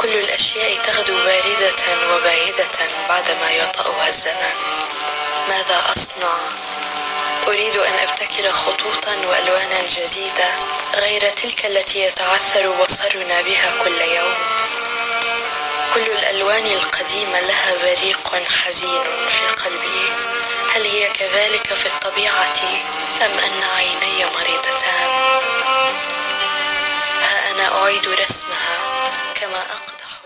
كل الأشياء تغدو باردة وباهدة بعدما يطأها الزمان ماذا أصنع؟ أريد أن أبتكر خطوطا وألوانا جديدة غير تلك التي يتعثر بصرنا بها كل يوم كل الألوان القديمة لها بريق حزين في قلبي هل هي كذلك في الطبيعة أم أن عيني مريضتان ها أنا أعيد رسمها كما أقدح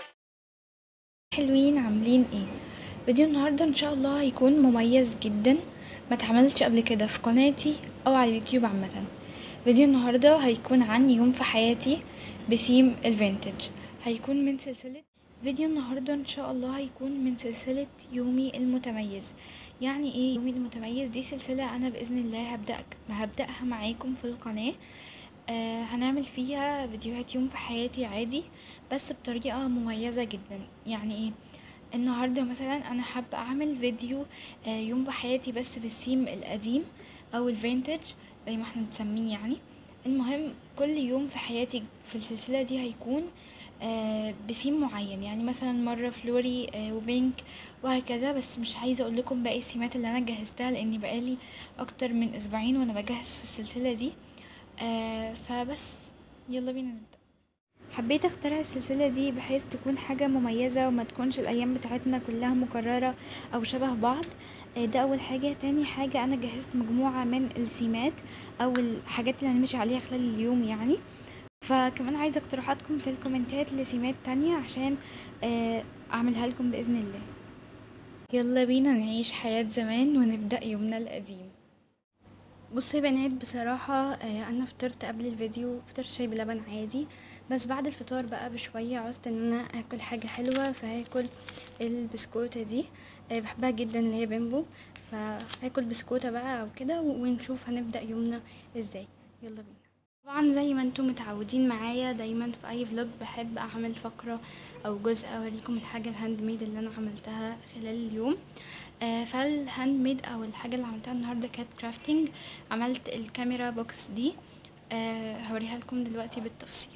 حلوين عاملين ايه فيديو النهارده ان شاء الله هيكون مميز جدا ما اتعملش قبل كده في قناتي او على اليوتيوب عامه فيديو النهارده هيكون عن يوم في حياتي بسيم الفينتج هيكون من سلسله فيديو النهارده ان شاء الله هيكون من سلسله يومي المتميز يعني ايه يومي المتميز دي سلسله انا باذن الله هبدا هبداها معاكم في القناه آه هنعمل فيها فيديوهات يوم في حياتي عادي بس بطريقة مميزة جدا يعني ايه النهاردة مثلا انا حابة اعمل فيديو آه يوم في حياتي بس بالسيم القديم او الفينتج زي ما احنا بنسميه يعني المهم كل يوم في حياتي في السلسلة دي هيكون آه بسيم معين يعني مثلا مرة فلوري آه وبينك وهكذا بس مش عايزة اقول لكم باقي السيمات اللي انا جهزتها لاني بقالي اكتر من اسبوعين وانا بجهز في السلسلة دي آه فبس يلا بينا نبدأ حبيت اخترع السلسلة دي بحيث تكون حاجة مميزة وما تكونش الأيام بتاعتنا كلها مكررة أو شبه بعض آه ده أول حاجة تاني حاجة أنا جهزت مجموعة من السيمات أو الحاجات اللي هنمشي عليها خلال اليوم يعني فكمان عايزة اقتراحاتكم في الكومنتات لسيمات تانية عشان آه أعملها لكم بإذن الله يلا بينا نعيش حياة زمان ونبدأ يومنا القديم بصوا يا بنات بصراحة آه، أنا فطرت قبل الفيديو فطرت شاي بلبن عادي بس بعد الفطار بقى بشوية عوزت ان انا اكل حاجة حلوة فهاكل البسكوتة دي آه، بحبها جدا اللي هي بيمبو فهاكل بسكوتة بقى او كده و- ونشوف هنبدأ يومنا ازاي يلا بينا طبعا زي ما انتم متعودين معايا دايما في اي فلوج بحب اعمل فقرة او جزء اوريكم الحاجة الهاند ميد اللي انا عملتها خلال اليوم آه، فالهاند ميد او الحاجة اللي عملتها النهاردة كانت كرافتنج عملت الكاميرا بوكس دي آه، هوريها لكم دلوقتي بالتفصيل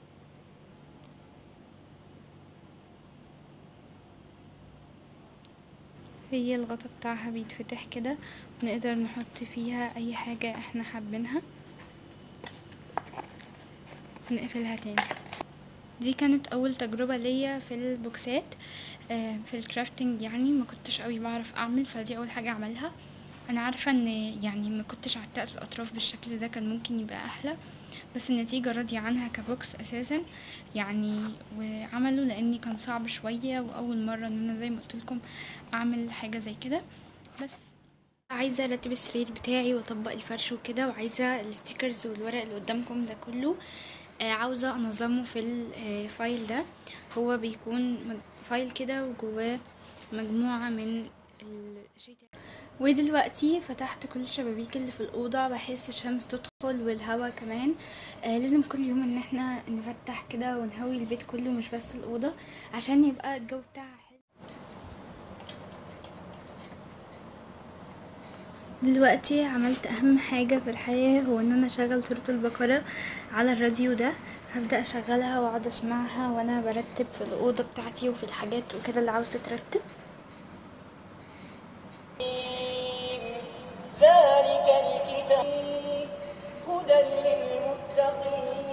هي الغطا بتاعها بيتفتح كده نقدر نحط فيها اي حاجة احنا حابينها نقفلها تاني دي كانت اول تجربة ليا في البوكسات آه، في الكرافتنج يعني ما كنتش قوي بعرف اعمل فدي اول حاجة اعملها انا عارفة ان يعني ما كنتش عتقت الاطراف بالشكل ده كان ممكن يبقى احلى بس النتيجة راضية عنها كبوكس اساسا يعني وعمله لاني كان صعب شوية واول مرة ان انا زي ما قلت لكم اعمل حاجة زي كده بس عايزة ارتب السرير بتاعي واطبق الفرش وكده وعايزة الستيكرز والورق اللي قدامكم ده كله آه، عاوزة انظمه في الفايل ده هو بيكون مج- فايل كده وجواه مجموعة من الشيء ودلوقتي فتحت كل الشبابيك اللي في الأوضة بحيث الشمس تدخل والهواء كمان آه لازم كل يوم ان احنا نفتح كده ونهوي البيت كله مش بس الأوضة عشان يبقى الجو بتاعها حلو دلوقتي عملت اهم حاجة في الحياة هو ان انا اشغل سورة البقرة على الراديو ده هبدأ اشغلها واقعد اسمعها وانا برتب في الأوضة بتاعتي وفي الحاجات وكده اللي عاوزة تترتب ذلك الكتاب هدى للمتقين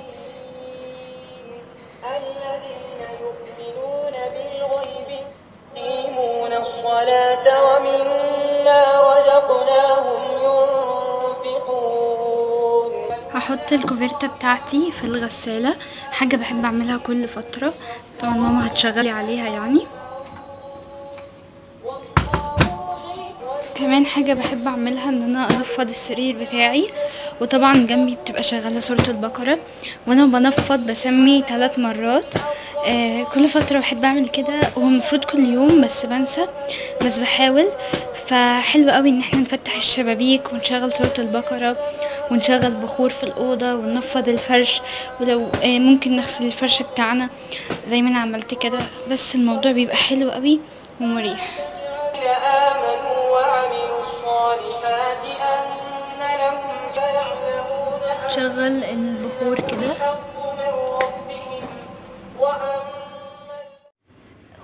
الذين يؤمنون بالغيب يقيمون الصلاة ومما رزقناهم ينفقون هحط الكوفرتة بتاعتي في الغسالة حاجة بحب اعملها كل فترة طبعا ماما هتشغلي عليها يعني كمان حاجة بحب اعملها ان انا انفض السرير بتاعي وطبعا جنبي بتبقى شغالة سورة البقرة وانا بنفض بسمي ثلاث مرات آه كل فترة بحب اعمل كده هو المفروض كل يوم بس بنسى بس بحاول فحلو قوي ان احنا نفتح الشبابيك ونشغل سورة البقرة ونشغل بخور في الأوضة وننفض الفرش ولو آه ممكن نغسل الفرش بتاعنا زي ما انا عملت كده بس الموضوع بيبقى حلو قوي ومريح آمنوا وعملوا الصالحات أن لهم فيعلمون أن شغل البخور كده الحق من ربهم وأن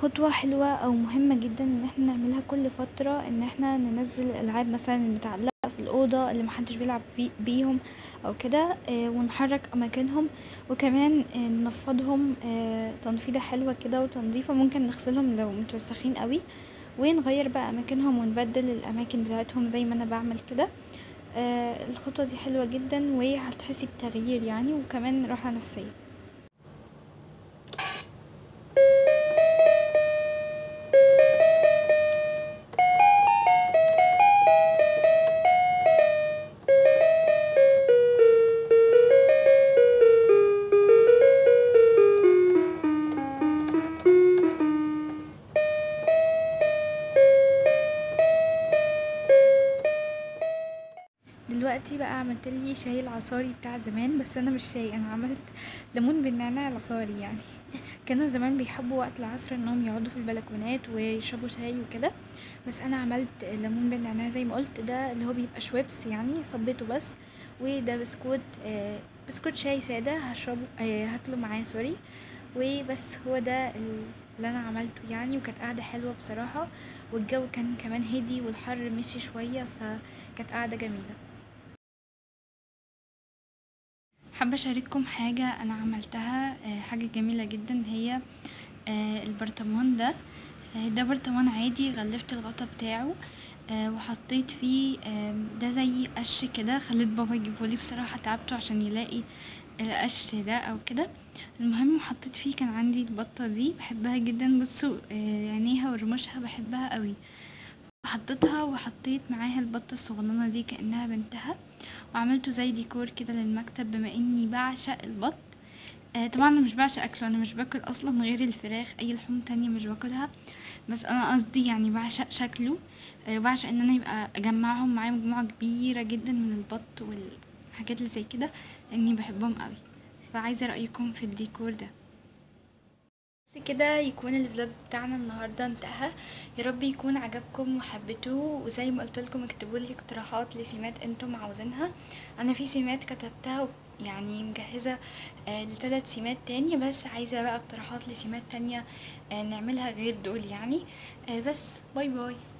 خطوة حلوة او مهمة جدا ان احنا نعملها كل فترة ان احنا ننزل الالعاب مثلا المتعلقة في الاوضة اللي محدش بيلعب في بيهم او كده آه، ونحرك اماكنهم وكمان آه، ننفضهم آه، تنفيضة حلوة كده وتنظيفة ممكن نغسلهم لو متوسخين قوي ونغير بقى اماكنهم ونبدل الاماكن بتاعتهم زي ما انا بعمل كده آه، الخطوة دي حلوة جدا وهتحسي بتغيير يعني وكمان راحة نفسية دلوقتي بقى عملت لي شاي العصاري بتاع زمان بس انا مش شاي انا عملت ليمون بالنعناع العصاري يعني كانوا زمان بيحبوا وقت العصر انهم يقعدوا في البلكونات ويشربوا شاي وكده بس انا عملت ليمون بالنعناع زي ما قلت ده اللي هو بيبقى شويبس يعني صبيته بس وده بسكوت آه، بسكوت شاي ساده هشربه آه، هاكله معاه سوري وبس هو ده اللي انا عملته يعني وكانت قاعده حلوه بصراحه والجو كان كمان هدي والحر مشي شويه فكانت قاعده جميله حابة أشارككم حاجة أنا عملتها آه، حاجة جميلة جدا هي آه، البرطمان ده آه، ده برطمان عادي غلفت الغطا بتاعه آه، وحطيت فيه آم، ده زي قش كده خليت بابا يجيبهولي بصراحة تعبته عشان يلاقي القش ده أو كده المهم حطيت فيه كان عندي البطة دي بحبها جدا بصوا آه، عينيها ورموشها بحبها قوي حطيتها وحطيت معاها البطة الصغننة دي كأنها بنتها وعملته زي ديكور كده للمكتب بما اني بعشق البط آه طبعا انا مش بعشق اكله انا مش باكل اصلا غير الفراخ اي لحوم تانية مش باكلها بس انا قصدي يعني بعشق شكله آه بعشق ان انا يبقى اجمعهم معايا مجموعة كبيرة جدا من البط والحاجات اللي زي كده لاني بحبهم قوي فعايزة رأيكم في الديكور ده بس كده يكون الفلوج بتاعنا النهارده انتهى يا رب يكون عجبكم وحبيتوه وزي ما قلت لكم اكتبوا لي اقتراحات لسمات انتم عاوزينها انا في سمات كتبتها يعني مجهزة آه لثلاث سمات تانية بس عايزة بقى اقتراحات لسمات تانية آه نعملها غير دول يعني آه بس باي باي